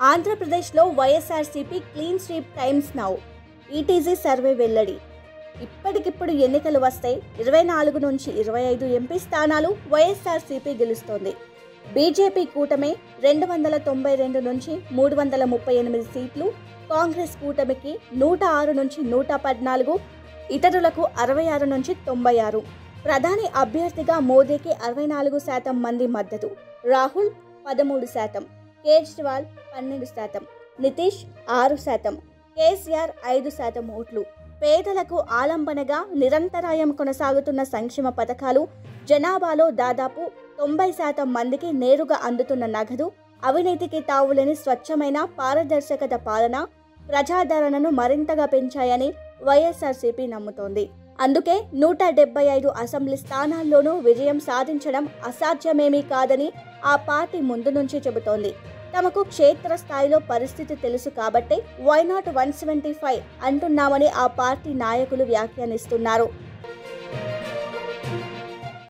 ఆంధ్రప్రదేశ్లో YSRCP clean sweep Times Now ETG survey వెల్లడి ఇప్పటికిప్పుడు ఎన్నికలు వస్తే ఇరవై నాలుగు నుంచి ఇరవై ఐదు ఎంపీ స్థానాలు వైఎస్ఆర్సీపీ గెలుస్తోంది బీజేపీ కూటమి రెండు వందల తొంభై రెండు నుంచి మూడు వందల ముప్పై ఎనిమిది సీట్లు కాంగ్రెస్ కూటమికి నూట ఆరు నుంచి నూట పద్నాలుగు ఇతరులకు అరవై ఆరు నుంచి తొంభై ఆరు ప్రధాని అభ్యర్థిగా మోదీకి అరవై నాలుగు శాతం మంది మద్దతు రాహుల్ పదమూడు శాతం కేజ్రీవాల్ పన్నెండు శాతం నితీష్ ఆరు శాతం కేసీఆర్ ఐదు శాతం ఓట్లు పేదలకు ఆలంబనగా నిరంతరాయం కొనసాగుతున్న సంక్షేమ పథకాలు జనాభాలో దాదాపు తొంభై శాతం మందికి నేరుగా అందుతున్న నగదు అవినీతికి తావులేని స్వచ్ఛమైన పారదర్శకత పాలన ప్రజాదరణను మరింతగా పెంచాయని వైఎస్ఆర్సీపీ నమ్ముతోంది అందుకే నూట డెబ్బై ఐదు అసెంబ్లీ స్థానాల్లోనూ విజయం సాధించడం అసాధ్యమేమీ కాదని ఆ పార్టీ ముందు నుంచి చెబుతోంది తమకు క్షేత్రస్థాయిలో పరిస్థితి తెలుసు కాబట్టి why not one seventy five అంటున్నామని ఆ పార్టీ నాయకులు వ్యాఖ్యానిస్తున్నారు